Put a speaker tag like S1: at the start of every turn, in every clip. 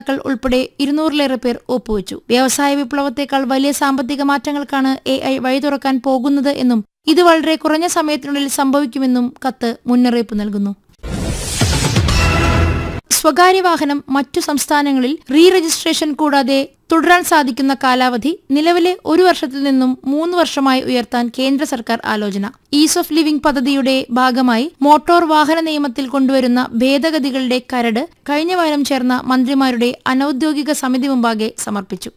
S1: ക്കൾ ഉൾപ്പെടെ ഇരുന്നൂറിലേറെ പേർ ഒപ്പുവെച്ചു വ്യവസായ വിപ്ലവത്തെക്കാൾ വലിയ സാമ്പത്തിക മാറ്റങ്ങൾക്കാണ് എ ഐ വഴി തുറക്കാൻ പോകുന്നത് എന്നും ഇത് വളരെ കുറഞ്ഞ സമയത്തിനുള്ളിൽ സംഭവിക്കുമെന്നും കത്ത് മുന്നറിയിപ്പ് നൽകുന്നു സ്വകാര്യ വാഹനം മറ്റു സംസ്ഥാനങ്ങളിൽ റീ രജിസ്ട്രേഷൻ കൂടാതെ തുടരാൻ സാധിക്കുന്ന കാലാവധി നിലവിലെ ഒരു വർഷത്തിൽ നിന്നും മൂന്ന് വർഷമായി ഉയർത്താൻ കേന്ദ്ര സർക്കാർ ആലോചന ഈസ് ഓഫ് ലിവിംഗ് പദ്ധതിയുടെ ഭാഗമായി മോട്ടോർ വാഹന നിയമത്തിൽ കൊണ്ടുവരുന്ന ഭേദഗതികളുടെ കരട് കഴിഞ്ഞ വാരം ചേർന്ന മന്ത്രിമാരുടെ അനൌദ്യോഗിക സമിതി മുമ്പാകെ സമർപ്പിച്ചു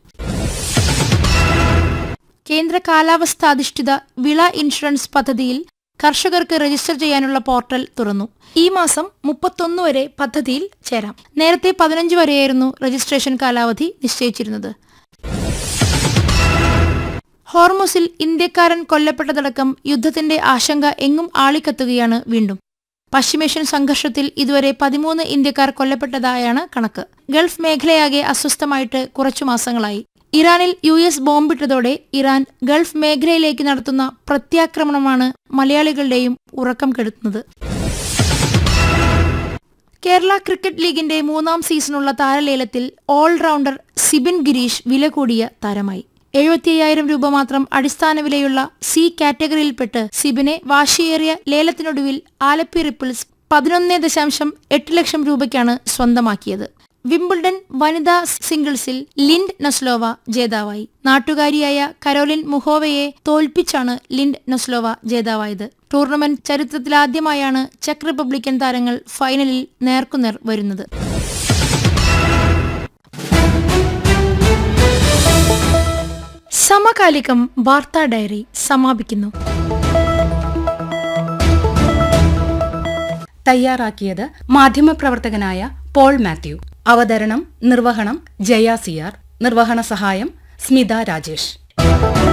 S1: കേന്ദ്ര കാലാവസ്ഥാധിഷ്ഠിത വിള ഇൻഷുറൻസ് പദ്ധതിയിൽ കർഷകർക്ക് രജിസ്റ്റർ ചെയ്യാനുള്ള പോർട്ടൽ തുറന്നു ഈ മാസം മുപ്പത്തൊന്ന് വരെ പദ്ധതിയിൽ ചേരാം നേരത്തെ പതിനഞ്ച് വരെയായിരുന്നു രജിസ്ട്രേഷൻ കാലാവധി നിശ്ചയിച്ചിരുന്നത് ഹോർമുസിൽ ഇന്ത്യക്കാരൻ കൊല്ലപ്പെട്ടതടക്കം യുദ്ധത്തിന്റെ ആശങ്ക എങ്ങും ആളിക്കത്തുകയാണ് വീണ്ടും പശ്ചിമേഷ്യൻ സംഘർഷത്തിൽ ഇതുവരെ പതിമൂന്ന് ഇന്ത്യക്കാർ കൊല്ലപ്പെട്ടതായാണ് കണക്ക് ഗൾഫ് മേഖലയാകെ അസ്വസ്ഥമായിട്ട് കുറച്ചു മാസങ്ങളായി ഇറാനിൽ യു എസ് ബോംബിട്ടതോടെ ഇറാൻ ഗൾഫ് മേഖലയിലേക്ക് നടത്തുന്ന പ്രത്യാക്രമണമാണ് മലയാളികളുടെയും ഉറക്കം കെടുത്തുന്നത് കേരള ക്രിക്കറ്റ് ലീഗിന്റെ മൂന്നാം സീസണുള്ള താരലേലത്തിൽ ഓൾറൗണ്ടർ സിബിൻ ഗിരീഷ് വില കൂടിയ താരമായി എഴുപത്തി അയ്യായിരം രൂപ മാത്രം അടിസ്ഥാന വിലയുള്ള സി കാറ്റഗറിയിൽപ്പെട്ട് സിബിനെ വാശിയേറിയ ലേലത്തിനൊടുവിൽ ആലപ്പി റിപ്പിൾസ് പതിനൊന്ന് ദശാംശം എട്ട് ലക്ഷം രൂപയ്ക്കാണ് സ്വന്തമാക്കിയത് വിംബിൾഡൺ വനിതാ സിംഗിൾസിൽ ലിൻഡ് നസ്ലോവ ജേതാവായി നാട്ടുകാരിയായ കരോലിൻ മുഹോവയെ തോൽപ്പിച്ചാണ് ലിൻഡ് നസ്ലോവ ജേതാവായത് ടൂർണമെന്റ് ചരിത്രത്തിലാദ്യമായാണ് ചെക്ക് റിപ്പബ്ലിക്കൻ താരങ്ങൾ ഫൈനലിൽ നേർക്കുനേർ വരുന്നത് സമകാലികം വാർത്താ ഡയറി സമാപിക്കുന്നു
S2: തയ്യാറാക്കിയത് മാധ്യമപ്രവർത്തകനായ പോൾ മാത്യു അവതരണം നിർവഹണം ജയ സിയാർ നിർവഹണ സഹായം സ്മിത രാജേഷ്